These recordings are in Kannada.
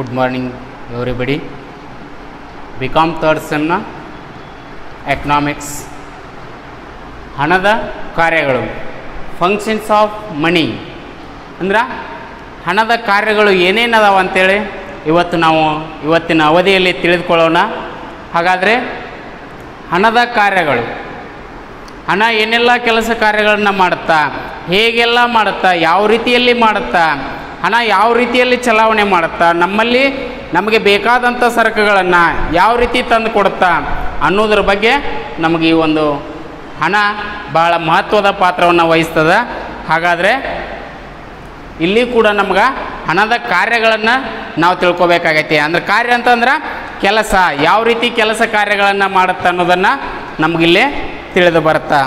good morning everybody B com third ಸೆಮ್ನ ಎಕನಾಮಿಕ್ಸ್ ಹಣದ ಕಾರ್ಯಗಳು ಫಂಕ್ಷನ್ಸ್ ಆಫ್ ಮನಿ ಅಂದ್ರೆ ಹಣದ ಕಾರ್ಯಗಳು ಏನೇನದಾವ ಅಂತೇಳಿ ಇವತ್ತು ನಾವು ಇವತ್ತಿನ ಅವಧಿಯಲ್ಲಿ ತಿಳಿದುಕೊಳ್ಳೋಣ ಹಾಗಾದರೆ ಹಣದ ಕಾರ್ಯಗಳು ಹಣ ಏನೆಲ್ಲ ಕೆಲಸ ಕಾರ್ಯಗಳನ್ನು ಮಾಡುತ್ತಾ ಹೇಗೆಲ್ಲ ಮಾಡುತ್ತಾ ಯಾವ ರೀತಿಯಲ್ಲಿ ಮಾಡುತ್ತಾ ಹಣ ಯಾವ ರೀತಿಯಲ್ಲಿ ಚಲಾವಣೆ ಮಾಡುತ್ತಾ ನಮ್ಮಲ್ಲಿ ನಮಗೆ ಬೇಕಾದಂಥ ಸರಕುಗಳನ್ನು ಯಾವ ರೀತಿ ತಂದು ಕೊಡುತ್ತಾ ಅನ್ನೋದ್ರ ಬಗ್ಗೆ ನಮಗೆ ಈ ಒಂದು ಹಣ ಬಹಳ ಮಹತ್ವದ ಪಾತ್ರವನ್ನು ವಹಿಸ್ತದೆ ಹಾಗಾದರೆ ಇಲ್ಲಿ ಕೂಡ ನಮ್ಗೆ ಹಣದ ಕಾರ್ಯಗಳನ್ನು ನಾವು ತಿಳ್ಕೊಬೇಕಾಗೈತಿ ಅಂದ್ರೆ ಕಾರ್ಯ ಅಂತಂದ್ರೆ ಕೆಲಸ ಯಾವ ರೀತಿ ಕೆಲಸ ಕಾರ್ಯಗಳನ್ನು ಮಾಡುತ್ತೆ ಅನ್ನೋದನ್ನು ನಮಗಿಲ್ಲಿ ತಿಳಿದು ಬರುತ್ತಾ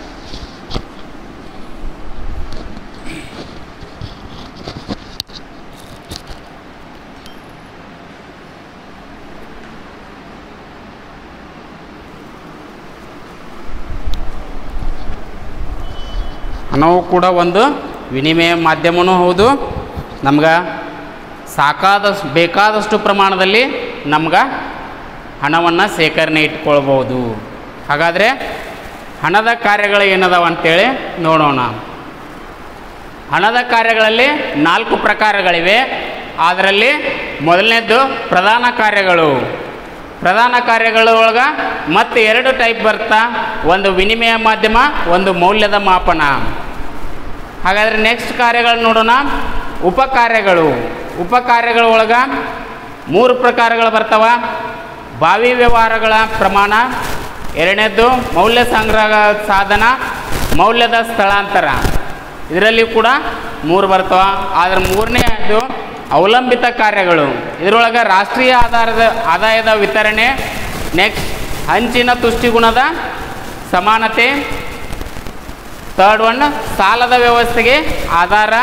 ಹಣವು ಕೂಡ ಒಂದು ವಿನಿಮಯ ಮಾಧ್ಯಮವೂ ಹೌದು ನಮ್ಗೆ ಸಾಕಾದಷ್ಟು ಬೇಕಾದಷ್ಟು ಪ್ರಮಾಣದಲ್ಲಿ ನಮ್ಗೆ ಹಣವನ್ನು ಸೇಕರಣೆ ಇಟ್ಕೊಳ್ಬೋದು ಹಾಗಾದರೆ ಹಣದ ಕಾರ್ಯಗಳು ಏನದಾವ ಅಂತೇಳಿ ನೋಡೋಣ ಹಣದ ಕಾರ್ಯಗಳಲ್ಲಿ ನಾಲ್ಕು ಪ್ರಕಾರಗಳಿವೆ ಅದರಲ್ಲಿ ಮೊದಲನೇದ್ದು ಪ್ರಧಾನ ಕಾರ್ಯಗಳು ಪ್ರಧಾನ ಕಾರ್ಯಗಳ ಒಳಗೆ ಮತ್ತೆ ಎರಡು ಟೈಪ್ ಬರ್ತಾ ಒಂದು ವಿನಿಮಯ ಮಾಧ್ಯಮ ಒಂದು ಮೌಲ್ಯದ ಮಾಪನ ಹಾಗಾದರೆ ನೆಕ್ಸ್ಟ್ ಕಾರ್ಯಗಳು ನೋಡೋಣ ಉಪಕಾರ್ಯಗಳು ಉಪಕಾರ್ಯಗಳ ಒಳಗೆ ಮೂರು ಪ್ರಕಾರಗಳು ಬರ್ತಾವ ಬಾವಿ ವ್ಯವಹಾರಗಳ ಪ್ರಮಾಣ ಎರಡನೇದ್ದು ಮೌಲ್ಯ ಸಂಗ್ರಹ ಸಾಧನ ಮೌಲ್ಯದ ಸ್ಥಳಾಂತರ ಇದರಲ್ಲಿ ಕೂಡ ಮೂರು ಬರ್ತಾವ ಆದರೆ ಮೂರನೇದು ಅವಲಂಬಿತ ಕಾರ್ಯಗಳು ಇದರೊಳಗೆ ರಾಷ್ಟ್ರೀಯ ಆಧಾರದ ಆದಾಯದ ವಿತರಣೆ ನೆಕ್ಸ್ಟ್ ಹಂಚಿನ ತುಷ್ಟಿಗುಣದ ಸಮಾನತೆ ಥರ್ಡ್ ಒನ್ ಸಾಲದ ವ್ಯವಸ್ಥೆಗೆ ಆಧಾರ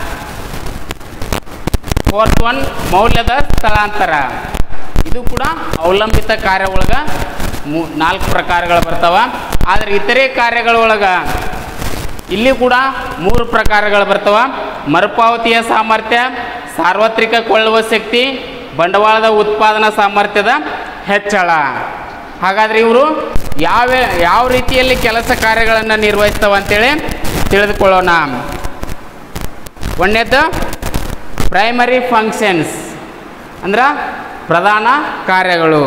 ಫೋರ್ತ್ ಒನ್ ಮೌಲ್ಯದ ಸ್ಥಳಾಂತರ ಇದು ಕೂಡ ಅವಲಂಬಿತ ಕಾರ್ಯ ಒಳಗೆ ಮೂ ನಾಲ್ಕು ಪ್ರಕಾರಗಳು ಬರ್ತಾವ ಆದರೆ ಇತರೆ ಕಾರ್ಯಗಳೊಳಗೆ ಇಲ್ಲಿ ಕೂಡ ಮೂರು ಪ್ರಕಾರಗಳು ಬರ್ತಾವ ಮರುಪಾವತಿಯ ಸಾಮರ್ಥ್ಯ ಸಾರ್ವತ್ರಿಕ ಕೊಳ್ಳುವ ಶಕ್ತಿ ಬಂಡವಾಳದ ಉತ್ಪಾದನಾ ಸಾಮರ್ಥ್ಯದ ಹೆಚ್ಚಳ ಹಾಗಾದರೆ ಇವರು ಯಾವ ಯಾವ ರೀತಿಯಲ್ಲಿ ಕೆಲಸ ಕಾರ್ಯಗಳನ್ನು ನಿರ್ವಹಿಸ್ತವೆ ಅಂತೇಳಿ ತಿಳಿದುಕೊಳ್ಳೋಣ ಒಂದನೇದ್ದು ಪ್ರೈಮರಿ ಫಂಕ್ಷನ್ಸ್ ಅಂದ್ರೆ ಪ್ರಧಾನ ಕಾರ್ಯಗಳು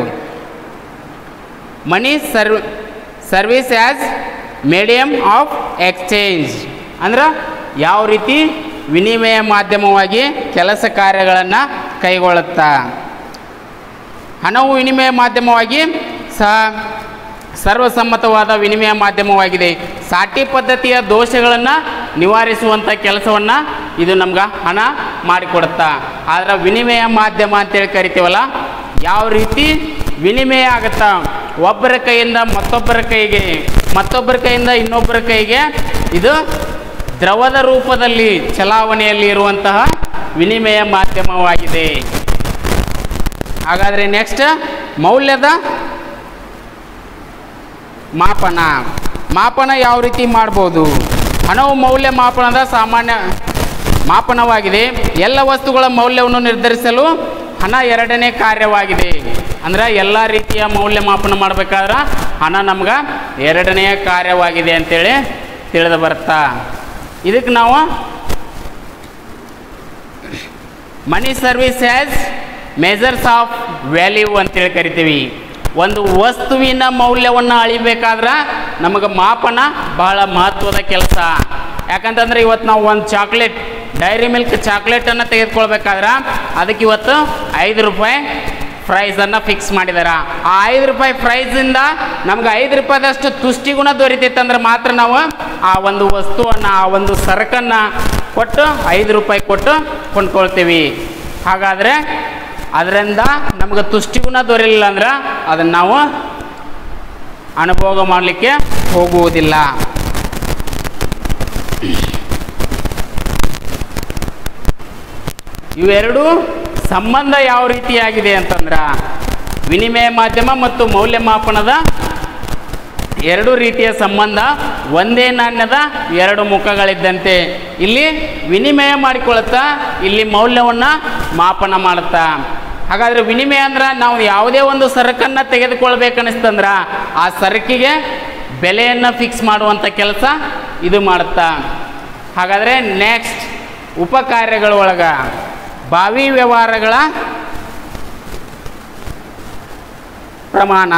money serve service as medium of exchange ಅಂದ್ರೆ ಯಾವ ರೀತಿ ವಿನಿಮಯ ಮಾಧ್ಯಮವಾಗಿ ಕೆಲಸ ಕಾರ್ಯಗಳನ್ನು ಕೈಗೊಳ್ಳುತ್ತಾ ಹಣವು ವಿನಿಮಯ ಮಾಧ್ಯಮವಾಗಿ ಸಹ ಸರ್ವಸಮ್ಮತವಾದ ವಿನಿಮಯ ಮಾಧ್ಯಮವಾಗಿದೆ ಸಾಟಿ ಪದ್ಧತಿಯ ದೋಷಗಳನ್ನು ನಿವಾರಿಸುವಂಥ ಕೆಲಸವನ್ನು ಇದು ನಮ್ಗೆ ಹಣ ಮಾಡಿಕೊಡುತ್ತಾ ಆದರೆ ವಿನಿಮಯ ಮಾಧ್ಯಮ ಅಂತೇಳಿ ಕರಿತೀವಲ್ಲ ಯಾವ ರೀತಿ ವಿನಿಮಯ ಆಗುತ್ತಾ ಒಬ್ಬರ ಕೈಯಿಂದ ಮತ್ತೊಬ್ಬರ ಕೈಗೆ ಮತ್ತೊಬ್ಬರ ಕೈಯಿಂದ ಇನ್ನೊಬ್ಬರ ಕೈಗೆ ಇದು ದ್ರವದ ರೂಪದಲ್ಲಿ ಚಲಾವಣೆಯಲ್ಲಿ ಇರುವಂತಹ ವಿನಿಮಯ ಮಾಧ್ಯಮವಾಗಿದೆ ಹಾಗಾದರೆ ನೆಕ್ಸ್ಟ್ ಮೌಲ್ಯದ ಮಾಪನ ಮಾಪನ ಯಾವ ರೀತಿ ಮಾಡ್ಬೋದು ಹಣವು ಮೌಲ್ಯ ಮಾಪನದ ಸಾಮಾನ್ಯ ಮಾಪನವಾಗಿದೆ ಎಲ್ಲ ವಸ್ತುಗಳ ಮೌಲ್ಯವನ್ನು ನಿರ್ಧರಿಸಲು ಹಣ ಎರಡನೇ ಕಾರ್ಯವಾಗಿದೆ ಅಂದ್ರೆ ಎಲ್ಲ ರೀತಿಯ ಮೌಲ್ಯ ಮಾಪನ ಮಾಡಬೇಕಾದ್ರೆ ಹಣ ನಮ್ಗೆ ಎರಡನೆಯ ಕಾರ್ಯವಾಗಿದೆ ಅಂತೇಳಿ ತಿಳಿದು ಬರ್ತಾ ಇದಕ್ಕೆ ನಾವು money service as measures of value ಅಂತೇಳಿ ಕರಿತೀವಿ ಒಂದು ವಸ್ತುವಿನ ಮೌಲ್ಯವನ್ನು ಅಳಿಬೇಕಾದ್ರೆ ನಮಗೆ ಮಾಪನ ಬಹಳ ಮಹತ್ವದ ಕೆಲಸ ಯಾಕಂತಂದ್ರೆ ಇವತ್ತು ನಾವು ಒಂದು ಚಾಕ್ಲೇಟ್ ಡೈರಿ ಮಿಲ್ಕ್ ಚಾಕ್ಲೇಟನ್ನು ತೆಗೆದುಕೊಳ್ಬೇಕಾದ್ರೆ ಅದಕ್ಕೆ ಇವತ್ತು ಐದು ರೂಪಾಯಿ ಪ್ರೈಸನ್ನು ಫಿಕ್ಸ್ ಮಾಡಿದಾರ ಆ ಐದು ರೂಪಾಯಿ ಪ್ರೈಸಿಂದ ನಮ್ಗೆ ಐದು ರೂಪಾಯಿದಷ್ಟು ತುಷ್ಟಿಗುಣ ದೊರೀತೈತಂದ್ರೆ ಮಾತ್ರ ನಾವು ಆ ಒಂದು ವಸ್ತುವನ್ನು ಆ ಒಂದು ಸರಕನ್ನು ಕೊಟ್ಟು ಐದು ರೂಪಾಯಿ ಕೊಟ್ಟು ಕೊಂಡ್ಕೊಳ್ತೀವಿ ಹಾಗಾದರೆ ಅದರಿಂದ ನಮ್ಗೆ ತುಷ್ಟಿಗುಣ ದೊರೆಯಲಿಲ್ಲ ಅಂದ್ರೆ ಅದನ್ನು ನಾವು ಅನುಭೋಗ ಮಾಡಲಿಕ್ಕೆ ಹೋಗುವುದಿಲ್ಲ ಇವೆರಡೂ ಸಂಬಂಧ ಯಾವ ರೀತಿಯಾಗಿದೆ ಅಂತಂದ್ರೆ ವಿನಿಮಯ ಮಾಧ್ಯಮ ಮತ್ತು ಮೌಲ್ಯಮಾಪನದ ಎರಡು ರೀತಿಯ ಸಂಬಂಧ ಒಂದೇ ನಾಣ್ಯದ ಎರಡು ಮುಖಗಳಿದ್ದಂತೆ ಇಲ್ಲಿ ವಿನಿಮಯ ಮಾಡಿಕೊಳ್ಳುತ್ತಾ ಇಲ್ಲಿ ಮೌಲ್ಯವನ್ನು ಮಾಪನ ಮಾಡುತ್ತಾ ಹಾಗಾದ್ರೆ ವಿನಿಮಯ ಅಂದ್ರೆ ನಾವು ಯಾವುದೇ ಒಂದು ಸರಕನ್ನು ತೆಗೆದುಕೊಳ್ಬೇಕನ್ನಿಸ್ತಂದ್ರೆ ಆ ಸರಕಿಗೆ ಬೆಲೆಯನ್ನು ಫಿಕ್ಸ್ ಮಾಡುವಂಥ ಕೆಲಸ ಇದು ಮಾಡುತ್ತಾ ಹಾಗಾದರೆ ನೆಕ್ಸ್ಟ್ ಉಪಕಾರ್ಯಗಳ ಒಳಗ ಬಾವಿ ವ್ಯವಹಾರಗಳ ಪ್ರಮಾಣ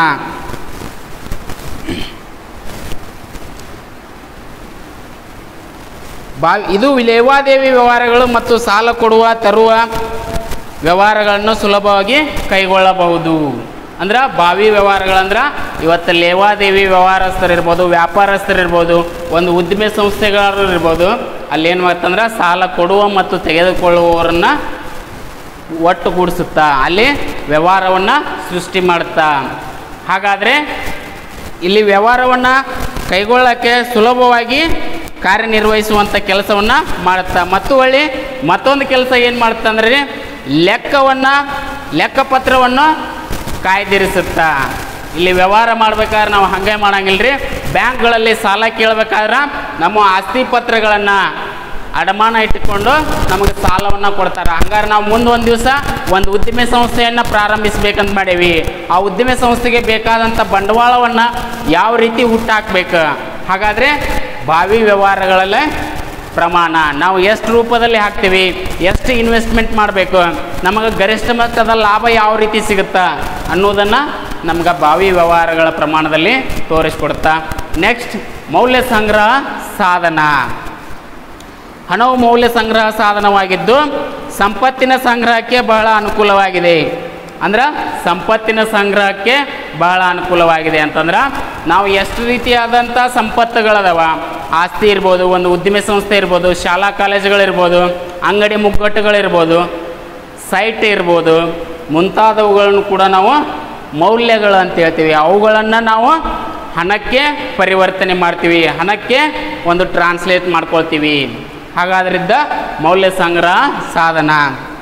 ಬಾವಿ ಇದು ಲೇವಾದೇವಿ ವ್ಯವಹಾರಗಳು ಮತ್ತು ಸಾಲ ಕೊಡುವ ತರುವ ವ್ಯವಹಾರಗಳನ್ನು ಸುಲಭವಾಗಿ ಕೈಗೊಳ್ಳಬಹುದು ಅಂದ್ರೆ ಬಾವಿ ವ್ಯವಹಾರಗಳಂದ್ರೆ ಇವತ್ತು ಲೇವಾದೇವಿ ವ್ಯವಹಾರಸ್ಥರಿರ್ಬೋದು ವ್ಯಾಪಾರಸ್ಥರಿರ್ಬೋದು ಒಂದು ಉದ್ದಿಮೆ ಸಂಸ್ಥೆಗಾರರು ಇರ್ಬೋದು ಅಲ್ಲಿ ಏನು ಮಾಡ್ತಂದ್ರೆ ಸಾಲ ಕೊಡುವ ಮತ್ತು ತೆಗೆದುಕೊಳ್ಳುವವರನ್ನ ಒಟ್ಟುಗೂಡಿಸುತ್ತಾ ಅಲ್ಲಿ ವ್ಯವಹಾರವನ್ನು ಸೃಷ್ಟಿ ಮಾಡುತ್ತಾ ಹಾಗಾದರೆ ಇಲ್ಲಿ ವ್ಯವಹಾರವನ್ನು ಕೈಗೊಳ್ಳೋಕ್ಕೆ ಸುಲಭವಾಗಿ ಕಾರ್ಯನಿರ್ವಹಿಸುವಂಥ ಕೆಲಸವನ್ನು ಮಾಡುತ್ತಾ ಮತ್ತು ಹೊಳ್ಳಿ ಮತ್ತೊಂದು ಕೆಲಸ ಏನು ಮಾಡುತ್ತಾ ಅಂದರೆ ಲೆಕ್ಕವನ್ನು ಲೆಕ್ಕಪತ್ರವನ್ನು ಕಾಯ್ದಿರಿಸುತ್ತಾ ಇಲ್ಲಿ ವ್ಯವಹಾರ ಮಾಡ್ಬೇಕಾದ್ರೆ ನಾವು ಹಾಗೆ ಮಾಡಂಗಿಲ್ಲ ರೀ ಬ್ಯಾಂಕ್ಗಳಲ್ಲಿ ಸಾಲ ಕೇಳಬೇಕಾದ್ರೆ ನಮ್ಮ ಆಸ್ತಿ ಪತ್ರಗಳನ್ನು ಅಡಮಾನ ಇಟ್ಟುಕೊಂಡು ನಮಗೆ ಸಾಲವನ್ನು ಕೊಡ್ತಾರೆ ಹಂಗಾರೆ ನಾವು ಮುಂದೆ ಒಂದು ದಿವಸ ಒಂದು ಉದ್ದಿಮೆ ಸಂಸ್ಥೆಯನ್ನು ಪ್ರಾರಂಭಿಸ್ಬೇಕಂತ ಮಾಡೀವಿ ಆ ಉದ್ದಿಮೆ ಸಂಸ್ಥೆಗೆ ಬೇಕಾದಂಥ ಬಂಡವಾಳವನ್ನು ಯಾವ ರೀತಿ ಹುಟ್ಟಾಕ್ಬೇಕು ಹಾಗಾದರೆ ಬಾವಿ ವ್ಯವಹಾರಗಳಲ್ಲೇ ಪ್ರಮಾಣ ನಾವು ಎಷ್ಟು ರೂಪದಲ್ಲಿ ಹಾಕ್ತೀವಿ ಎಷ್ಟು ಇನ್ವೆಸ್ಟ್ಮೆಂಟ್ ಮಾಡಬೇಕು ನಮಗೆ ಗರಿಷ್ಠ ಮಟ್ಟದ ಲಾಭ ಯಾವ ರೀತಿ ಸಿಗುತ್ತಾ ಅನ್ನೋದನ್ನು ನಮ್ಗೆ ಬಾವಿ ವ್ಯವಹಾರಗಳ ಪ್ರಮಾಣದಲ್ಲಿ ತೋರಿಸ್ಕೊಡುತ್ತಾ ನೆಕ್ಸ್ಟ್ ಮೌಲ್ಯ ಸಂಗ್ರಹ ಸಾಧನ ಹಣವು ಮೌಲ್ಯ ಸಂಗ್ರಹ ಸಾಧನವಾಗಿದ್ದು ಸಂಪತ್ತಿನ ಸಂಗ್ರಹಕ್ಕೆ ಬಹಳ ಅನುಕೂಲವಾಗಿದೆ ಅಂದ್ರೆ ಸಂಪತ್ತಿನ ಸಂಗ್ರಹಕ್ಕೆ ಬಹಳ ಅನುಕೂಲವಾಗಿದೆ ಅಂತಂದ್ರೆ ನಾವು ಎಷ್ಟು ರೀತಿಯಾದಂಥ ಸಂಪತ್ತುಗಳದಾವ ಆಸ್ತಿ ಇರ್ಬೋದು ಒಂದು ಉದ್ದಿಮೆ ಸಂಸ್ಥೆ ಇರ್ಬೋದು ಶಾಲಾ ಕಾಲೇಜುಗಳಿರ್ಬೋದು ಅಂಗಡಿ ಮುಗ್ಗಟ್ಟುಗಳಿರ್ಬೋದು ಸೈಟ್ ಇರ್ಬೋದು ಮುಂತಾದವುಗಳನ್ನು ಕೂಡ ನಾವು ಮೌಲ್ಯಗಳು ಅಂತ ಹೇಳ್ತೀವಿ ಅವುಗಳನ್ನು ನಾವು ಹಣಕ್ಕೆ ಪರಿವರ್ತನೆ ಮಾಡ್ತೀವಿ ಹಣಕ್ಕೆ ಒಂದು ಟ್ರಾನ್ಸ್ಲೇಟ್ ಮಾಡ್ಕೊಳ್ತೀವಿ ಹಾಗಾದ್ರಿಂದ ಮೌಲ್ಯ ಸಂಗ್ರಹ ಸಾಧನ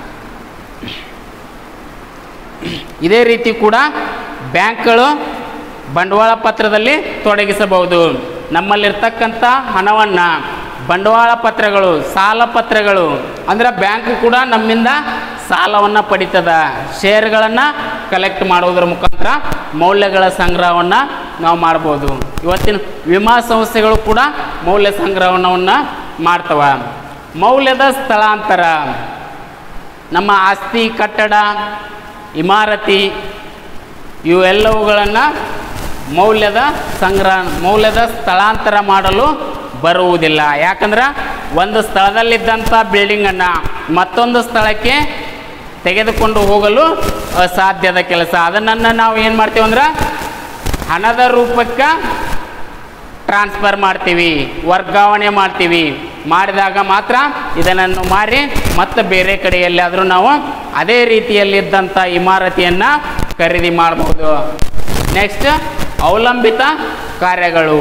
ಇದೇ ರೀತಿ ಕೂಡ ಬ್ಯಾಂಕ್ಗಳು ಬಂಡವಾಳ ಪತ್ರದಲ್ಲಿ ತೊಡಗಿಸಬಹುದು ನಮ್ಮಲ್ಲಿರ್ತಕ್ಕಂಥ ಹಣವನ್ನು ಬಂಡವಾಳ ಪತ್ರಗಳು ಸಾಲ ಪತ್ರಗಳು ಅಂದ್ರೆ ಬ್ಯಾಂಕ್ ಕೂಡ ನಮ್ಮಿಂದ ಸಾಲವನ್ನು ಪಡಿತದ ಶೇರ್ಗಳನ್ನು ಕಲೆಕ್ಟ್ ಮಾಡುವುದರ ಮುಖಾಂತರ ಮೌಲ್ಯಗಳ ಸಂಗ್ರಹವನ್ನು ನಾವು ಮಾಡ್ಬೋದು ಇವತ್ತಿನ ವಿಮಾ ಸಂಸ್ಥೆಗಳು ಕೂಡ ಮೌಲ್ಯ ಸಂಗ್ರಹಣವನ್ನು ಮಾಡ್ತವ ಮೌಲ್ಯದ ಸ್ಥಳಾಂತರ ನಮ್ಮ ಆಸ್ತಿ ಕಟ್ಟಡ ಇಮಾರತಿ ಇವೆಲ್ಲವುಗಳನ್ನು ಮೌಲ್ಯದ ಸಂಗ್ರಹ ಮೌಲ್ಯದ ಸ್ಥಳಾಂತರ ಮಾಡಲು ಬರುವುದಿಲ್ಲ ಯಾಕಂದ್ರೆ ಒಂದು ಸ್ಥಳದಲ್ಲಿದ್ದಂಥ ಬಿಲ್ಡಿಂಗನ್ನು ಮತ್ತೊಂದು ಸ್ಥಳಕ್ಕೆ ತೆಗೆದುಕೊಂಡು ಹೋಗಲು ಅಸಾಧ್ಯದ ಕೆಲಸ ಅದನ್ನು ನಾವು ಏನು ಮಾಡ್ತೀವಿ ಅಂದ್ರೆ ಹಣದ ರೂಪಕ್ಕೆ ಟ್ರಾನ್ಸ್ಫರ್ ಮಾಡ್ತೀವಿ ವರ್ಗಾವಣೆ ಮಾಡ್ತೀವಿ ಮಾಡಿದಾಗ ಮಾತ್ರ ಇದನ್ನು ಮಾರಿ ಮತ್ತೆ ಬೇರೆ ಕಡೆ ಎಲ್ಲಾದರೂ ನಾವು ಅದೇ ರೀತಿಯಲ್ಲಿದ್ದಂಥ ಇಮಾರತಿಯನ್ನು ಖರೀದಿ ಮಾಡಬಹುದು ನೆಕ್ಸ್ಟ್ ಅವಲಂಬಿತ ಕಾರ್ಯಗಳು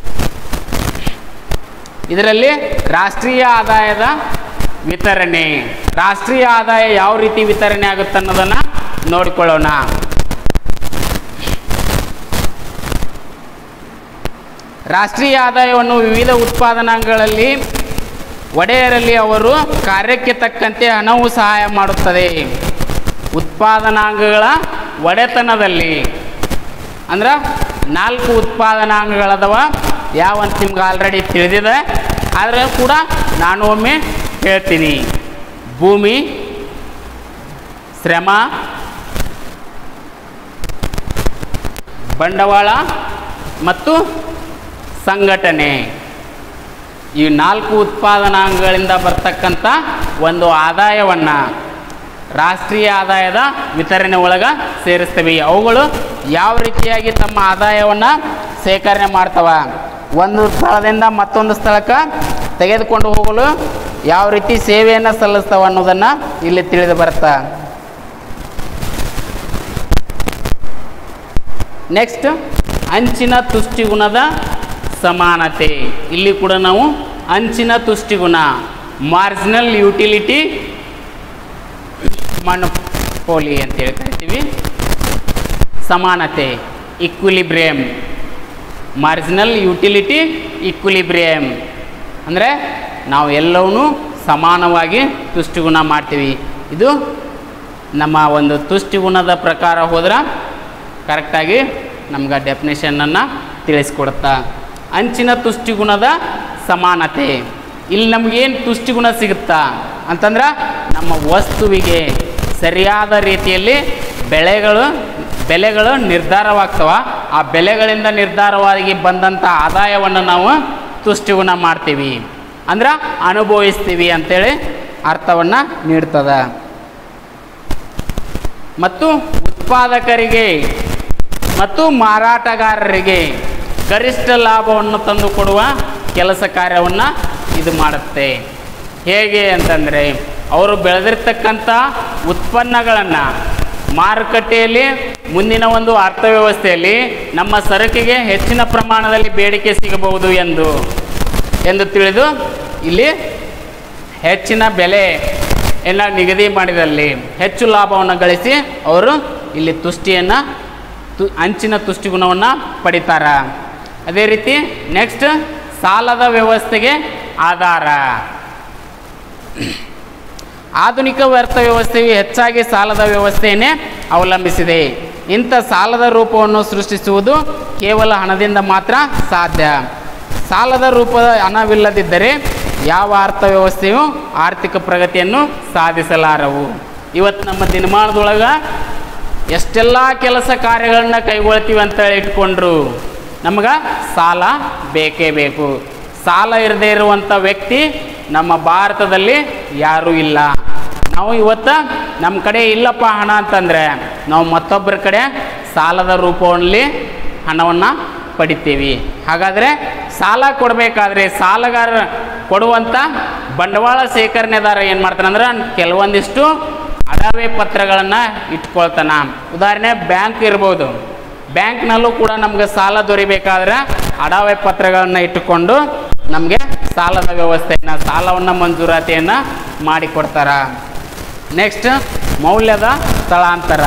ಇದರಲ್ಲಿ ರಾಷ್ಟ್ರೀಯ ಆದಾಯದ ವಿತರಣೆ ರಾಷ್ಟ್ರೀಯ ಆದಾಯ ಯಾವ ರೀತಿ ವಿತರಣೆ ಆಗುತ್ತೆ ಅನ್ನೋದನ್ನು ನೋಡಿಕೊಳ್ಳೋಣ ರಾಷ್ಟ್ರೀಯ ಆದಾಯವನ್ನು ವಿವಿಧ ಉತ್ಪಾದನಾಂಗಗಳಲ್ಲಿ ಒಡೆಯರಲ್ಲಿ ಅವರು ಕಾರ್ಯಕ್ಕೆ ತಕ್ಕಂತೆ ಹಣವು ಸಹಾಯ ಮಾಡುತ್ತದೆ ಉತ್ಪಾದನಾಂಗಗಳ ಒಡೆತನದಲ್ಲಿ ಅಂದ್ರೆ ನಾಲ್ಕು ಉತ್ಪಾದನಾಂಗಗಳದವ ಯಾವಂತ ನಿಮ್ಗೆ ಆಲ್ರೆಡಿ ತಿಳಿದಿದೆ ಆದರೆ ಕೂಡ ನಾನು ಒಮ್ಮೆ ಹೇಳ್ತೀನಿ ಭೂಮಿ ಶ್ರಮ ಬಂಡವಾಳ ಮತ್ತು ಸಂಘಟನೆ ಈ ನಾಲ್ಕು ಉತ್ಪಾದನಾಂಗಗಳಿಂದ ಬರ್ತಕ್ಕಂಥ ಒಂದು ಆದಾಯವನ್ನು ರಾಷ್ಟ್ರೀಯ ಆದಾಯದ ವಿತರಣೆ ಒಳಗೆ ಸೇರಿಸ್ತೇವೆ ಅವುಗಳು ಯಾವ ರೀತಿಯಾಗಿ ತಮ್ಮ ಆದಾಯವನ್ನು ಸೇಕರಣೆ ಮಾಡ್ತವ ಒಂದು ಸ್ಥಳದಿಂದ ಮತ್ತೊಂದು ಸ್ಥಳಕ್ಕೆ ತೆಗೆದುಕೊಂಡು ಹೋಗಲು ಯಾವ ರೀತಿ ಸೇವೆಯನ್ನು ಸಲ್ಲಿಸ್ತವ ಅನ್ನೋದನ್ನು ಇಲ್ಲಿ ತಿಳಿದು ಬರುತ್ತಾ ನೆಕ್ಸ್ಟ್ ಅಂಚಿನ ತುಷ್ಟಿಗುಣದ ಸಮಾನತೆ ಇಲ್ಲಿ ಕೂಡ ನಾವು ಅಂಚಿನ ತುಷ್ಟಿಗುಣ ಮಾರ್ಜಿನಲ್ ಯುಟಿಲಿಟಿ ಮಣಪೋಲಿ ಅಂತ ಹೇಳಿ ಕರಿತೀವಿ ಸಮಾನತೆ ಇಕ್ವಿಲಿಬ್ರಿಯಮ್ ಮಾರ್ಜಿನಲ್ ಯುಟಿಲಿಟಿ ಇಕ್ವಿಲಿಬ್ರಿಯಮ್ ಅಂದರೆ ನಾವು ಎಲ್ಲವನ್ನೂ ಸಮಾನವಾಗಿ ತುಷ್ಟಿಗುಣ ಮಾಡ್ತೀವಿ ಇದು ನಮ್ಮ ಒಂದು ತುಷ್ಟಿ ಗುಣದ ಪ್ರಕಾರ ಹೋದ್ರೆ ಕರೆಕ್ಟಾಗಿ ನಮ್ಗೆ ಡೆಫಿನೇಷನನ್ನು ತಿಳಿಸ್ಕೊಡುತ್ತಾ ಅಂಚಿನ ತುಷ್ಟಿ ಗುಣದ ಸಮಾನತೆ ಇಲ್ಲಿ ನಮಗೇನು ತುಷ್ಟಿ ಗುಣ ಸಿಗುತ್ತಾ ಅಂತಂದ್ರೆ ನಮ್ಮ ವಸ್ತುವಿಗೆ ಸರಿಯಾದ ರೀತಿಯಲ್ಲಿ ಬೆಳೆಗಳು ಬೆಲೆಗಳು ನಿರ್ಧಾರವಾಗ್ತವ ಆ ಬೆಲೆಗಳಿಂದ ನಿರ್ಧಾರವಾಗಿ ಬಂದಂಥ ಆದಾಯವನ್ನು ನಾವು ತುಷ್ಟಿಗುಣ ಮಾಡ್ತೀವಿ ಅಂದ್ರೆ ಅನುಭವಿಸ್ತೀವಿ ಅಂತೇಳಿ ಅರ್ಥವನ್ನು ನೀಡ್ತದ ಮತ್ತು ಉತ್ಪಾದಕರಿಗೆ ಮತ್ತು ಮಾರಾಟಗಾರರಿಗೆ ಗರಿಷ್ಠ ಲಾಭವನ್ನು ತಂದುಕೊಡುವ ಕೆಲಸ ಕಾರ್ಯವನ್ನು ಇದು ಮಾಡುತ್ತೆ ಹೇಗೆ ಅಂತಂದರೆ ಅವರು ಬೆಳೆದಿರ್ತಕ್ಕಂಥ ಉತ್ಪನ್ನಗಳನ್ನು ಮಾರುಕಟ್ಟೆಯಲ್ಲಿ ಮುಂದಿನ ಒಂದು ಅರ್ಥವ್ಯವಸ್ಥೆಯಲ್ಲಿ ನಮ್ಮ ಸರಕಿಗೆ ಹೆಚ್ಚಿನ ಪ್ರಮಾಣದಲ್ಲಿ ಬೇಡಿಕೆ ಸಿಗಬಹುದು ಎಂದು ಎಂದು ತಿಳಿದು ಇಲ್ಲಿ ಹೆಚ್ಚಿನ ಬೆಲೆ ಎಲ್ಲ ನಿಗದಿ ಮಾಡಿದಲ್ಲಿ ಹೆಚ್ಚು ಲಾಭವನ್ನು ಗಳಿಸಿ ಅವರು ಇಲ್ಲಿ ತುಷ್ಟಿಯನ್ನು ತು ಅಂಚಿನ ತುಷ್ಟಿ ಗುಣವನ್ನು ಪಡಿತಾರ ಅದೇ ರೀತಿ ನೆಕ್ಸ್ಟ್ ಸಾಲದ ವ್ಯವಸ್ಥೆಗೆ ಆಧಾರ ಆಧುನಿಕ ವ್ಯರ್ಥ ವ್ಯವಸ್ಥೆಯು ಹೆಚ್ಚಾಗಿ ಸಾಲದ ವ್ಯವಸ್ಥೆಯನ್ನೇ ಅವಲಂಬಿಸಿದೆ ಇಂಥ ಸಾಲದ ರೂಪವನ್ನು ಸೃಷ್ಟಿಸುವುದು ಕೇವಲ ಹಣದಿಂದ ಮಾತ್ರ ಸಾಧ್ಯ ಸಾಲದ ರೂಪದ ಹಣವಿಲ್ಲದಿದ್ದರೆ ಯಾವ ಅರ್ಥವ್ಯವಸ್ಥೆಯು ಆರ್ಥಿಕ ಪ್ರಗತಿಯನ್ನು ಸಾಧಿಸಲಾರವು ಇವತ್ತು ನಮ್ಮ ದಿನಮಾನದೊಳಗೆ ಎಷ್ಟೆಲ್ಲ ಕೆಲಸ ಕಾರ್ಯಗಳನ್ನ ಕೈಗೊಳ್ತೀವಿ ಅಂತೇಳಿ ಇಟ್ಕೊಂಡ್ರು ನಮ್ಗೆ ಸಾಲ ಬೇಕೇ ಬೇಕು ಸಾಲ ಇರದೇ ಇರುವಂಥ ವ್ಯಕ್ತಿ ನಮ್ಮ ಭಾರತದಲ್ಲಿ ಯಾರೂ ಇಲ್ಲ ನಾವು ಇವತ್ತು ನಮ್ಮ ಕಡೆ ಇಲ್ಲಪ್ಪ ಹಣ ಅಂತಂದರೆ ನಾವು ಮತ್ತೊಬ್ಬರ ಕಡೆ ಸಾಲದ ರೂಪದಲ್ಲಿ ಹಣವನ್ನು ಪಡಿತೀವಿ ಹಾಗಾದರೆ ಸಾಲ ಕೊಡಬೇಕಾದ್ರೆ ಸಾಲಗಾರ ಕೊಡುವಂಥ ಬಂಡವಾಳ ಸೇಕರಣೆದಾರ ಏನು ಮಾಡ್ತಾನೆ ಅಂದ್ರೆ ಕೆಲವೊಂದಿಷ್ಟು ಅಡವೆ ಪತ್ರಗಳನ್ನು ಇಟ್ಕೊಳ್ತಾನ ಉದಾಹರಣೆ ಬ್ಯಾಂಕ್ ಇರ್ಬೋದು ಬ್ಯಾಂಕ್ನಲ್ಲೂ ಕೂಡ ನಮ್ಗೆ ಸಾಲ ದೊರಿಬೇಕಾದ್ರೆ ಅಡವೆ ಪತ್ರಗಳನ್ನು ಇಟ್ಟುಕೊಂಡು ನಮಗೆ ಸಾಲದ ವ್ಯವಸ್ಥೆಯನ್ನು ಸಾಲವನ್ನು ಮಂಜೂರಾತಿಯನ್ನು ಮಾಡಿಕೊಡ್ತಾರ ನೆಕ್ಸ್ಟ್ ಮೌಲ್ಯದ ಸ್ಥಳಾಂತರ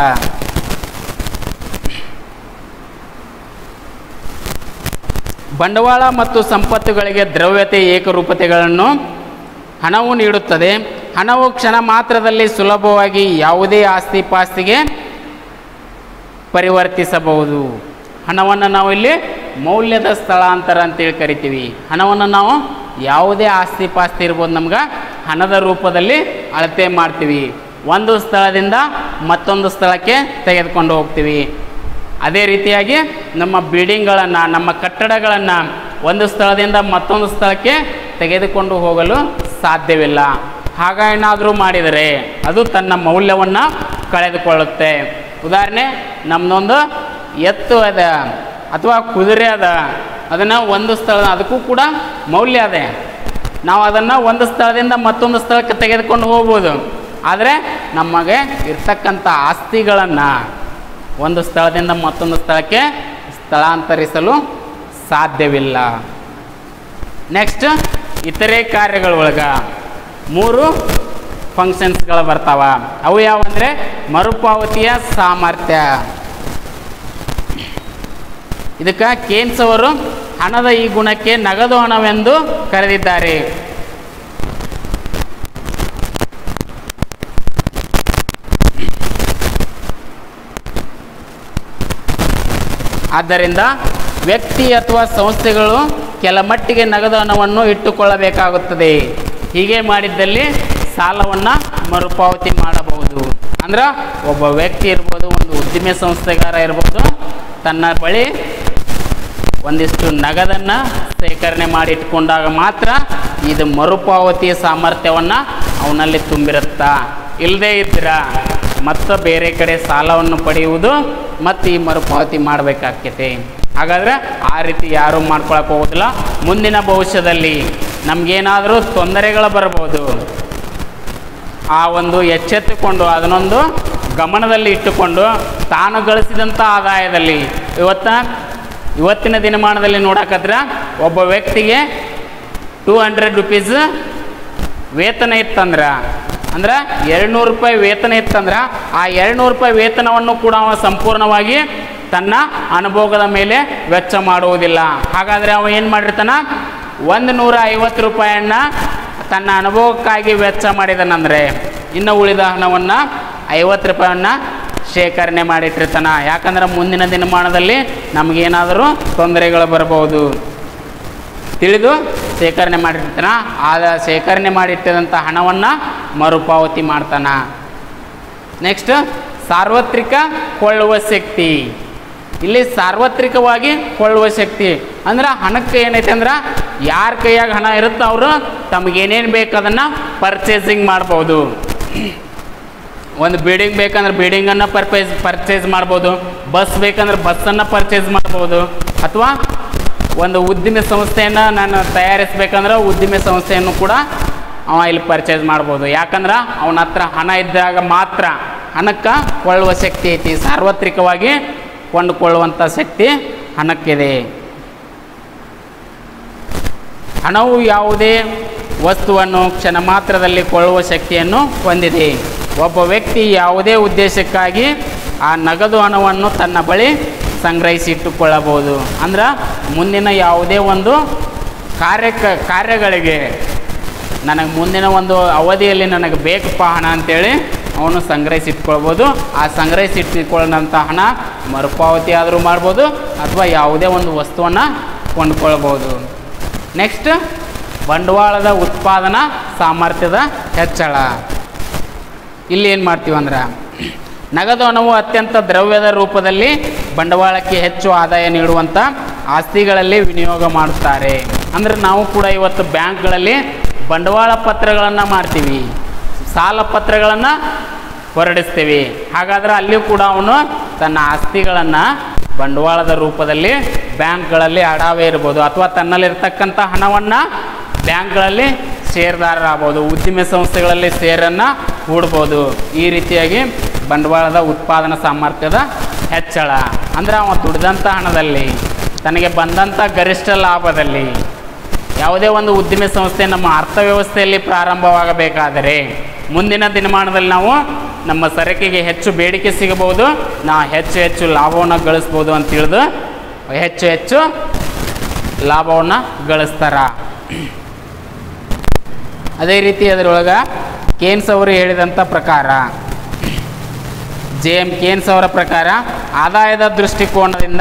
ಬಂಡವಾಳ ಮತ್ತು ಸಂಪತ್ತುಗಳಿಗೆ ದ್ರವ್ಯತೆ ಏಕರೂಪತೆಗಳನ್ನು ಹಣವು ನೀಡುತ್ತದೆ ಹಣವು ಕ್ಷಣ ಮಾತ್ರದಲ್ಲಿ ಸುಲಭವಾಗಿ ಯಾವುದೇ ಆಸ್ತಿ ಪಾಸ್ತಿಗೆ ಪರಿವರ್ತಿಸಬಹುದು ಹಣವನ್ನು ನಾವು ಇಲ್ಲಿ ಮೌಲ್ಯದ ಸ್ಥಳಾಂತರ ಅಂತೇಳಿ ಕರಿತೀವಿ ಹಣವನ್ನು ನಾವು ಯಾವುದೇ ಆಸ್ತಿ ಪಾಸ್ತಿ ಇರ್ಬೋದು ನಮ್ಗೆ ಹಣದ ರೂಪದಲ್ಲಿ ಅಳತೆ ಮಾಡ್ತೀವಿ ಒಂದು ಸ್ಥಳದಿಂದ ಮತ್ತೊಂದು ಸ್ಥಳಕ್ಕೆ ತೆಗೆದುಕೊಂಡು ಹೋಗ್ತೀವಿ ಅದೇ ರೀತಿಯಾಗಿ ನಮ್ಮ ಬಿಲ್ಡಿಂಗ್ಗಳನ್ನು ನಮ್ಮ ಕಟ್ಟಡಗಳನ್ನು ಒಂದು ಸ್ಥಳದಿಂದ ಮತ್ತೊಂದು ಸ್ಥಳಕ್ಕೆ ತೆಗೆದುಕೊಂಡು ಹೋಗಲು ಸಾಧ್ಯವಿಲ್ಲ ಹಾಗ ಏನಾದರೂ ಮಾಡಿದರೆ ಅದು ತನ್ನ ಮೌಲ್ಯವನ್ನು ಕಳೆದುಕೊಳ್ಳುತ್ತೆ ಉದಾಹರಣೆ ನಮ್ಮದೊಂದು ಎತ್ತು ಅದ ಅಥವಾ ಕುದುರೆ ಅದ ಅದನ್ನು ಒಂದು ಸ್ಥಳ ಅದಕ್ಕೂ ಕೂಡ ಮೌಲ್ಯ ಅದೇ ನಾವು ಅದನ್ನು ಒಂದು ಸ್ಥಳದಿಂದ ಮತ್ತೊಂದು ಸ್ಥಳಕ್ಕೆ ತೆಗೆದುಕೊಂಡು ಹೋಗ್ಬೋದು ಆದರೆ ನಮಗೆ ಇರ್ತಕ್ಕಂಥ ಆಸ್ತಿಗಳನ್ನು ಒಂದು ಸ್ಥಳದಿಂದ ಮತ್ತೊಂದು ಸ್ಥಳಕ್ಕೆ ಸ್ಥಳಾಂತರಿಸಲು ಸಾಧ್ಯವಿಲ್ಲ ನೆಕ್ಸ್ಟ್ ಇತರೆ ಕಾರ್ಯಗಳ ಒಳಗೆ ಮೂರು ಫಂಕ್ಷನ್ಸ್ಗಳು ಬರ್ತಾವ ಅವು ಯಾವಂದರೆ ಮರುಪಾವತಿಯ ಸಾಮರ್ಥ್ಯ ಇದಕ್ಕೆ ಕೇನ್ಸ್ ಅವರು ಹಣದ ಈ ಗುಣಕ್ಕೆ ನಗದು ಹಣವೆಂದು ಕರೆದಿದ್ದಾರೆ ಆದ್ದರಿಂದ ವ್ಯಕ್ತಿ ಅಥವಾ ಸಂಸ್ಥೆಗಳು ಕೆಲ ಮಟ್ಟಿಗೆ ನಗದು ಹಣವನ್ನು ಇಟ್ಟುಕೊಳ್ಳಬೇಕಾಗುತ್ತದೆ ಹೀಗೆ ಮಾಡಿದ್ದಲ್ಲಿ ಸಾಲವನ್ನು ಮರುಪಾವತಿ ಮಾಡಬಹುದು ಅಂದ್ರೆ ಒಬ್ಬ ವ್ಯಕ್ತಿ ಇರ್ಬೋದು ಒಂದು ಉದ್ದಿಮೆ ಸಂಸ್ಥೆಗಾರ ಇರ್ಬೋದು ತನ್ನ ಬಳಿ ಒಂದಿಷ್ಟು ನಗದನ್ನು ಸೇಕರಣೆ ಮಾಡಿ ಇಟ್ಕೊಂಡಾಗ ಮಾತ್ರ ಇದು ಮರುಪಾವತಿಯ ಸಾಮರ್ಥ್ಯವನ್ನು ಅವನಲ್ಲಿ ತುಂಬಿರುತ್ತಾ ಇಲ್ಲದೇ ಇದ್ರ ಮತ್ತು ಬೇರೆ ಕಡೆ ಸಾಲವನ್ನು ಪಡೆಯುವುದು ಮತ್ತು ಈ ಮರುಪಾವತಿ ಮಾಡಬೇಕಾಗ್ತೈತೆ ಹಾಗಾದರೆ ಆ ರೀತಿ ಯಾರೂ ಮಾಡ್ಕೊಳಕ್ಕೆ ಹೋಗೋದಿಲ್ಲ ಮುಂದಿನ ಭವಿಷ್ಯದಲ್ಲಿ ನಮಗೇನಾದರೂ ತೊಂದರೆಗಳು ಬರ್ಬೋದು ಆ ಒಂದು ಎಚ್ಚೆತ್ತುಕೊಂಡು ಅದನ್ನೊಂದು ಗಮನದಲ್ಲಿ ಇಟ್ಟುಕೊಂಡು ತಾನು ಗಳಿಸಿದಂಥ ಆದಾಯದಲ್ಲಿ ಇವತ್ತ ಇವತ್ತಿನ ದಿನಮಾನದಲ್ಲಿ ನೋಡಕತ್ರ ಒಬ್ಬ ವ್ಯಕ್ತಿಗೆ ಟೂ ಹಂಡ್ರೆಡ್ ರುಪೀಸ್ ವೇತನ ಇತ್ತಂದ್ರೆ ಅಂದ್ರೆ ಎರಡುನೂರು ರೂಪಾಯಿ ವೇತನ ಇತ್ತಂದ್ರೆ ಆ ಎರಡುನೂರು ರೂಪಾಯಿ ವೇತನವನ್ನು ಕೂಡ ಅವ ಸಂಪೂರ್ಣವಾಗಿ ತನ್ನ ಅನುಭೋಗದ ಮೇಲೆ ವೆಚ್ಚ ಮಾಡುವುದಿಲ್ಲ ಹಾಗಾದರೆ ಅವ ಏನು ಮಾಡಿರ್ತಾನ ಒಂದು ನೂರ ಐವತ್ತು ರೂಪಾಯಿಯನ್ನ ತನ್ನ ಅನುಭವಕ್ಕಾಗಿ ವೆಚ್ಚ ಮಾಡಿದನಂದರೆ ಇನ್ನು ಉಳಿದ ಹಣವನ್ನು ಐವತ್ತು ರೂಪಾಯಿಯನ್ನ ಶೇಖರಣೆ ಮಾಡಿಟ್ಟಿರ್ತಾನೆ ಯಾಕಂದ್ರೆ ಮುಂದಿನ ದಿನಮಾನದಲ್ಲಿ ನಮಗೇನಾದರೂ ತೊಂದರೆಗಳು ಬರಬಹುದು ತಿಳಿದು ಶೇಖರಣೆ ಮಾಡಿರ್ತಾನ ಆದ ಶೇಖರಣೆ ಮಾಡಿಟ್ಟಿದಂಥ ಹಣವನ್ನು ಮರುಪಾವತಿ ಮಾಡ್ತಾನ ನೆಕ್ಸ್ಟ್ ಸಾರ್ವತ್ರಿಕ ಕೊಳ್ಳುವ ಶಕ್ತಿ ಇಲ್ಲಿ ಸಾರ್ವತ್ರಿಕವಾಗಿ ಕೊಳ್ಳುವ ಶಕ್ತಿ ಅಂದ್ರೆ ಹಣಕ್ಕೆ ಏನೈತೆ ಅಂದ್ರೆ ಯಾರ ಕೈಯಾಗ ಹಣ ಇರುತ್ತೋ ಅವರು ತಮಗೇನೇನು ಬೇಕು ಅದನ್ನು ಪರ್ಚೇಸಿಂಗ್ ಮಾಡ್ಬೋದು ಒಂದು ಬಿಲ್ಡಿಂಗ್ ಬೇಕಂದ್ರೆ ಬಿಲ್ಡಿಂಗನ್ನು ಪರ್ಪೇಸ್ ಪರ್ಚೇಸ್ ಮಾಡ್ಬೋದು ಬಸ್ ಬೇಕಂದ್ರೆ ಬಸ್ಸನ್ನು ಪರ್ಚೇಸ್ ಮಾಡ್ಬೋದು ಅಥವಾ ಒಂದು ಉದ್ದಿಮೆ ಸಂಸ್ಥೆಯನ್ನು ನಾನು ತಯಾರಿಸ್ಬೇಕಂದ್ರೆ ಉದ್ದಿಮೆ ಸಂಸ್ಥೆಯನ್ನು ಕೂಡ ಅವ ಇಲ್ಲಿ ಪರ್ಚೇಸ್ ಮಾಡ್ಬೋದು ಯಾಕಂದ್ರೆ ಅವನ ಹತ್ರ ಹಣ ಇದ್ದಾಗ ಮಾತ್ರ ಹಣಕ್ಕೆ ಕೊಳ್ಳುವ ಶಕ್ತಿ ಐತಿ ಸಾರ್ವತ್ರಿಕವಾಗಿ ಕೊಂಡುಕೊಳ್ಳುವಂಥ ಶಕ್ತಿ ಹಣಕ್ಕಿದೆ ಹಣವು ಯಾವುದೇ ವಸ್ತುವನ್ನು ಕ್ಷಣ ಮಾತ್ರದಲ್ಲಿ ಕೊಳ್ಳುವ ಶಕ್ತಿಯನ್ನು ಹೊಂದಿದೆ ಒಬ್ಬ ವ್ಯಕ್ತಿ ಯಾವುದೇ ಉದ್ದೇಶಕ್ಕಾಗಿ ಆ ನಗದು ಹಣವನ್ನು ತನ್ನ ಬಳಿ ಸಂಗ್ರಹಿಸಿಟ್ಟುಕೊಳ್ಳಬಹುದು ಅಂದ್ರೆ ಮುಂದಿನ ಯಾವುದೇ ಒಂದು ಕಾರ್ಯಕ್ಕೆ ಕಾರ್ಯಗಳಿಗೆ ನನಗೆ ಮುಂದಿನ ಒಂದು ಅವಧಿಯಲ್ಲಿ ನನಗೆ ಬೇಕಪ್ಪ ಹಣ ಅಂತೇಳಿ ಅವನು ಸಂಗ್ರಹಿಸಿಟ್ಕೊಳ್ಬೋದು ಆ ಸಂಗ್ರಹಿಸಿಟ್ಟುಕೊಳ್ಳೋಂಥ ಹಣ ಮರುಪಾವತಿ ಆದರೂ ಮಾಡ್ಬೋದು ಅಥವಾ ಯಾವುದೇ ಒಂದು ವಸ್ತುವನ್ನು ಕೊಂಡ್ಕೊಳ್ಬೋದು ನೆಕ್ಸ್ಟ್ ಬಂಡವಾಳದ ಉತ್ಪಾದನಾ ಸಾಮರ್ಥ್ಯದ ಹೆಚ್ಚಳ ಇಲ್ಲಿ ಏನು ಮಾಡ್ತೀವಿ ಅಂದ್ರೆ ನಗದು ಹಣವು ಅತ್ಯಂತ ದ್ರವ್ಯದ ರೂಪದಲ್ಲಿ ಬಂಡವಾಳಕ್ಕೆ ಹೆಚ್ಚು ಆದಾಯ ನೀಡುವಂಥ ಆಸ್ತಿಗಳಲ್ಲಿ ವಿನಿಯೋಗ ಮಾಡುತ್ತಾರೆ ಅಂದರೆ ನಾವು ಕೂಡ ಇವತ್ತು ಬ್ಯಾಂಕ್ಗಳಲ್ಲಿ ಬಂಡವಾಳ ಪತ್ರಗಳನ್ನು ಮಾಡ್ತೀವಿ ಸಾಲ ಪತ್ರಗಳನ್ನು ಹೊರಡಿಸ್ತೀವಿ ಹಾಗಾದ್ರೆ ಅಲ್ಲಿಯೂ ಕೂಡ ಅವನು ತನ್ನ ಆಸ್ತಿಗಳನ್ನು ಬಂಡವಾಳದ ರೂಪದಲ್ಲಿ ಬ್ಯಾಂಕ್ಗಳಲ್ಲಿ ಅಡಾವೆ ಇರ್ಬೋದು ಅಥವಾ ತನ್ನಲ್ಲಿರ್ತಕ್ಕಂಥ ಹಣವನ್ನು ಬ್ಯಾಂಕ್ಗಳಲ್ಲಿ ಷೇರ್ದಾರರಾಗ್ಬೋದು ಉದ್ದಿಮೆ ಸಂಸ್ಥೆಗಳಲ್ಲಿ ಷೇರನ್ನು ಹೂಡ್ಬೋದು ಈ ರೀತಿಯಾಗಿ ಬಂಡವಾಳದ ಉತ್ಪಾದನಾ ಸಾಮರ್ಥ್ಯದ ಹೆಚ್ಚಳ ಅಂದರೆ ಅವ ದುಡಿದಂಥ ಹಣದಲ್ಲಿ ತನಗೆ ಬಂದಂಥ ಗರಿಷ್ಠ ಲಾಭದಲ್ಲಿ ಯಾವುದೇ ಒಂದು ಉದ್ದಿಮೆ ಸಂಸ್ಥೆ ನಮ್ಮ ಅರ್ಥವ್ಯವಸ್ಥೆಯಲ್ಲಿ ಪ್ರಾರಂಭವಾಗಬೇಕಾದರೆ ಮುಂದಿನ ದಿನಮಾನದಲ್ಲಿ ನಾವು ನಮ್ಮ ಸರಕಿಗೆ ಹೆಚ್ಚು ಬೇಡಿಕೆ ಸಿಗಬಹುದು ನಾವು ಹೆಚ್ಚು ಹೆಚ್ಚು ಲಾಭವನ್ನು ಗಳಿಸ್ಬೋದು ಅಂತ ತಿಳಿದು ಹೆಚ್ಚು ಹೆಚ್ಚು ಲಾಭವನ್ನು ಗಳಿಸ್ತಾರ ಅದೇ ರೀತಿ ಅದರೊಳಗೆ ಕೇನ್ಸ್ ಅವರು ಹೇಳಿದಂಥ ಪ್ರಕಾರ ಜೆ ಎಮ್ ಕೇನ್ಸ್ ಅವರ ಪ್ರಕಾರ ಆದಾಯದ ದೃಷ್ಟಿಕೋನದಿಂದ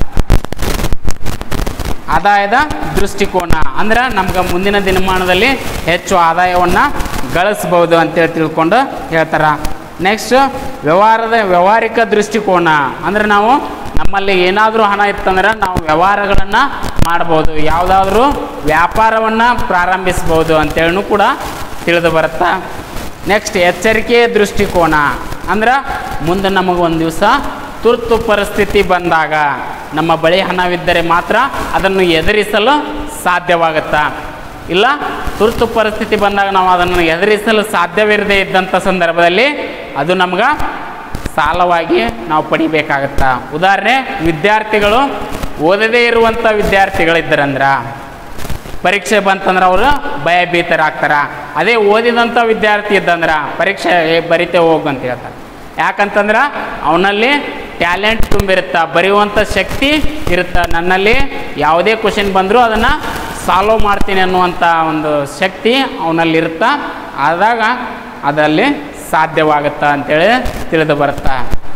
ಆದಾಯದ ದೃಷ್ಟಿಕೋನ ಅಂದ್ರೆ ನಮ್ಗೆ ಮುಂದಿನ ದಿನಮಾನದಲ್ಲಿ ಹೆಚ್ಚು ಆದಾಯವನ್ನು ಗಳಿಸ್ಬೋದು ಅಂತೇಳಿ ತಿಳ್ಕೊಂಡು ಹೇಳ್ತಾರೆ ನೆಕ್ಸ್ಟ್ ವ್ಯವಹಾರದ ವ್ಯವಹಾರಿಕ ದೃಷ್ಟಿಕೋನ ಅಂದ್ರೆ ನಾವು ನಮ್ಮಲ್ಲಿ ಏನಾದರೂ ಹಣ ಇತ್ತಂದ್ರೆ ನಾವು ವ್ಯವಹಾರಗಳನ್ನು ಮಾಡ್ಬೋದು ಯಾವುದಾದ್ರೂ ವ್ಯಾಪಾರವನ್ನು ಪ್ರಾರಂಭಿಸ್ಬೋದು ಅಂತೇಳಿ ಕೂಡ ತಿಳಿದು ಬರುತ್ತಾ ನೆಕ್ಸ್ಟ್ ಎಚ್ಚರಿಕೆ ದೃಷ್ಟಿಕೋನ ಅಂದ್ರೆ ಮುಂದೆ ನಮಗೆ ಒಂದು ದಿವಸ ತುರ್ತು ಪರಿಸ್ಥಿತಿ ಬಂದಾಗ ನಮ್ಮ ಬಳಿ ಹಣವಿದ್ದರೆ ಮಾತ್ರ ಅದನ್ನು ಎದುರಿಸಲು ಸಾಧ್ಯವಾಗುತ್ತಾ ಇಲ್ಲ ತುರ್ತು ಪರಿಸ್ಥಿತಿ ಬಂದಾಗ ನಾವು ಅದನ್ನು ಎದುರಿಸಲು ಸಾಧ್ಯವಿರದೇ ಇದ್ದಂಥ ಸಂದರ್ಭದಲ್ಲಿ ಅದು ನಮ್ಗೆ ಸಾಲವಾಗಿ ನಾವು ಪಡಿಬೇಕಾಗತ್ತಾ ಉದಾಹರಣೆ ವಿದ್ಯಾರ್ಥಿಗಳು ಓದದೇ ಇರುವಂಥ ವಿದ್ಯಾರ್ಥಿಗಳಿದ್ದರಂದ್ರ ಪರೀಕ್ಷೆ ಬಂತಂದ್ರೆ ಅವರು ಭಯಭೀತರಾಗ್ತಾರ ಅದೇ ಓದಿದಂಥ ವಿದ್ಯಾರ್ಥಿ ಇದ್ದಂದ್ರೆ ಪರೀಕ್ಷೆ ಏ, ಬರಿತೆ ಹೋಗು ಅಂತ ಹೇಳ್ತಾರೆ ಯಾಕಂತಂದ್ರೆ ಅವನಲ್ಲಿ ಟ್ಯಾಲೆಂಟ್ ತುಂಬಿರುತ್ತ ಬರೆಯುವಂಥ ಶಕ್ತಿ ಇರುತ್ತೆ ನನ್ನಲ್ಲಿ ಯಾವುದೇ ಕ್ವಶನ್ ಬಂದರೂ ಅದನ್ನು ಸಾಲ್ವ್ ಮಾಡ್ತೀನಿ ಅನ್ನುವಂಥ ಒಂದು ಶಕ್ತಿ ಅವನಲ್ಲಿ ಇರುತ್ತಾ ಆದಾಗ ಅದಲ್ಲಿ ಸಾಧ್ಯವಾಗುತ್ತಾ ಅಂತೇಳಿ ತಿಳಿದು ಬರುತ್ತಾ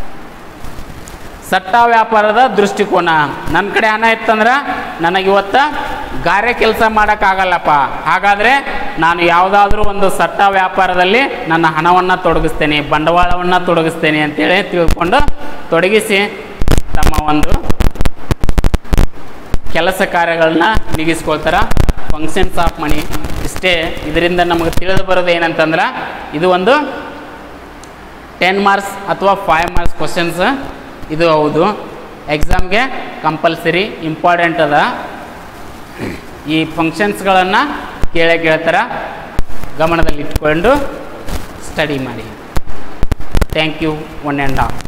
ಸಟ್ಟ ವ್ಯಾಪಾರದ ದೃಷ್ಟಿಕೋನ ನನ್ನ ಕಡೆ ಹಣ ಇತ್ತಂದ್ರೆ ನನಗೆ ಇವತ್ತು ಗಾರೆ ಕೆಲಸ ಮಾಡೋಕ್ಕಾಗಲ್ಲಪ್ಪ ಹಾಗಾದರೆ ನಾನು ಯಾವುದಾದ್ರೂ ಒಂದು ಸಟ್ಟ ವ್ಯಾಪಾರದಲ್ಲಿ ನನ್ನ ಹಣವನ್ನು ತೊಡಗಿಸ್ತೇನೆ ಬಂಡವಾಳವನ್ನು ತೊಡಗಿಸ್ತೇನೆ ಅಂತೇಳಿ ತಿಳ್ಕೊಂಡು ತೊಡಗಿಸಿ ತಮ್ಮ ಒಂದು ಕೆಲಸ ಕಾರ್ಯಗಳನ್ನ ನಿಗಿಸ್ಕೊಳ್ತಾರೆ ಫಂಕ್ಷನ್ಸ್ ಆಫ್ ಮನಿ ಇಷ್ಟೇ ಇದರಿಂದ ನಮಗೆ ತಿಳಿದು ಬರೋದು ಏನಂತಂದ್ರೆ ಇದು ಒಂದು ಟೆನ್ ಮಾರ್ಕ್ಸ್ ಅಥವಾ ಫೈವ್ ಮಾರ್ಕ್ಸ್ ಕ್ವಶನ್ಸ್ ಇದು ಹೌದು ಎಕ್ಸಾಮ್ಗೆ ಕಂಪಲ್ಸರಿ ಇಂಪಾರ್ಟೆಂಟ್ ಅದ ಈ ಫಂಕ್ಷನ್ಸ್ಗಳನ್ನು ಕೇಳೇ ಕೇಳ್ತಾರೆ ಗಮನದಲ್ಲಿ ಇಟ್ಕೊಂಡು ಸ್ಟಡಿ ಮಾಡಿ thank you one and all